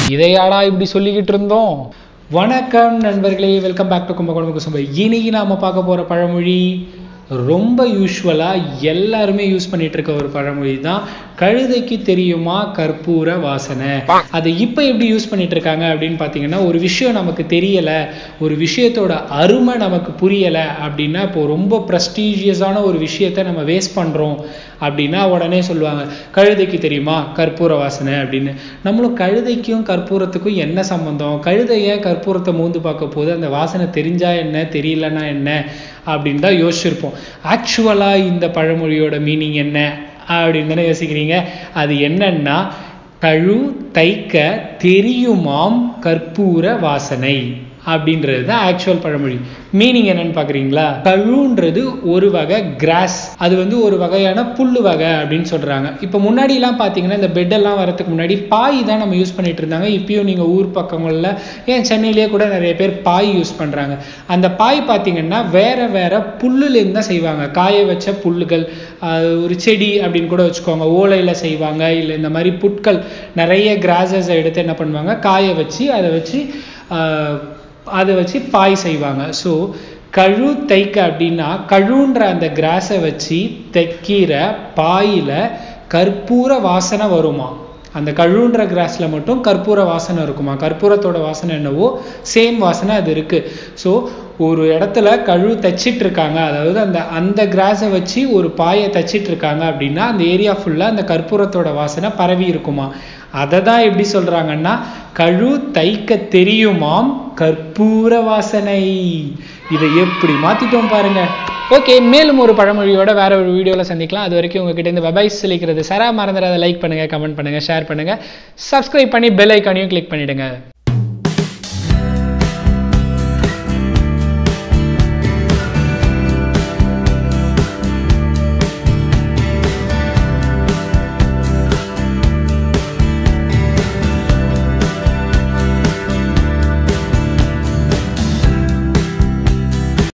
இதையாடா இப்படி சொல்லிக்கிட்டு இருந்தோம் வணக்கம் நண்பர்களே வெல்கம் பேக் டு கும்பகோணம் குசும்பை இன்னைக்கு நாம பார்க்க போற பழமொழி ரொம்ப யூஸ்வலா எல்லாருமே யூஸ் பண்ணிட்டு இருக்க ஒரு பழமொழி தான் கழுதைக்கு தெரியுமா கற்பூர வாசனை அதை இப்போ எப்படி யூஸ் பண்ணிட்டு இருக்காங்க அப்படின்னு பார்த்தீங்கன்னா ஒரு விஷயம் நமக்கு தெரியல ஒரு விஷயத்தோட அருமை நமக்கு புரியல அப்படின்னா இப்போ ரொம்ப ப்ரெஸ்டீஜியஸான ஒரு விஷயத்த நம்ம வேஸ்ட் பண்றோம் அப்படின்னா உடனே சொல்லுவாங்க கழுதைக்கு தெரியுமா கற்பூர வாசனை அப்படின்னு நம்மளும் கழுதைக்கும் கற்பூரத்துக்கும் என்ன சம்பந்தம் கழுதை ஏன் கற்பூரத்தை மூந்து பார்க்க போது அந்த வாசனை தெரிஞ்சா என்ன தெரியலன்னா என்ன அப்படின்னு தான் யோசிச்சிருப்போம் ஆக்சுவலா இந்த பழமொழியோட மீனிங் என்ன அப்படின்னு தானே யோசிக்கிறீங்க அது என்னன்னா கழு தைக்க தெரியுமாம் கற்பூர வாசனை அப்படின்றது தான் ஆக்சுவல் பழமொழி மீனிங் என்னன்னு பாக்குறீங்களா கழுன்றது ஒரு வகை கிராஸ் அது வந்து ஒரு வகையான புல்லு வகை அப்படின்னு சொல்றாங்க இப்போ முன்னாடி எல்லாம் பாத்தீங்கன்னா இந்த பெட் எல்லாம் வரதுக்கு முன்னாடி பாய் தான் நம்ம யூஸ் பண்ணிட்டு இருந்தாங்க இப்பயும் நீங்க ஊர் பக்கங்கள்ல ஏன் சென்னையிலேயே கூட நிறைய பேர் பாய் யூஸ் பண்றாங்க அந்த பாய் பாத்தீங்கன்னா வேற வேற புல்லுல இருந்து தான் செய்வாங்க காய வச்ச புல்லுகள் ஆஹ் ஒரு செடி அப்படின்னு கூட வச்சுக்கோங்க ஓலையில செய்வாங்க இல்லை இந்த மாதிரி புட்கள் நிறைய கிராசஸ் எடுத்து என்ன பண்ணுவாங்க காய வச்சு அதை வச்சு ஆஹ் அதை வச்சு பாய் செய்வாங்க ஸோ கழு தைக்க அப்படின்னா கழுன்ற அந்த கிராஸை வச்சு தைக்கிற பாயில கற்பூர வாசனை வருமா அந்த கழுன்ற கிராஸ்ல மட்டும் கற்பூர வாசனை இருக்குமா கற்பூரத்தோட வாசனை என்னவோ சேம் வாசனை அது இருக்கு ஸோ ஒரு இடத்துல கழு தைச்சிட்டு இருக்காங்க அதாவது அந்த அந்த கிராஸை வச்சு ஒரு பாயை தைச்சிட்டு இருக்காங்க அப்படின்னா அந்த ஏரியா ஃபுல்லா அந்த கற்பூரத்தோட வாசனை பரவி இருக்குமா அதை தான் எப்படி சொல்றாங்கன்னா கழு தைக்க தெரியுமாம் கற்பூர வாசனை இதை எப்படி மாத்திட்டோம் பாருங்க ஓகே மேலும் ஒரு பழமொழியோட வேற ஒரு வீடியோவில் சந்திக்கலாம் அது வரைக்கும் உங்ககிட்ட இந்த வெபைஸ் சொல்லிக்கிறது சரா மறந்துடாத லைக் பண்ணுங்க கமெண்ட் பண்ணுங்க ஷேர் பண்ணுங்க சப்ஸ்கிரைப் பண்ணி பெல் ஐக்கானையும் கிளிக் பண்ணிடுங்க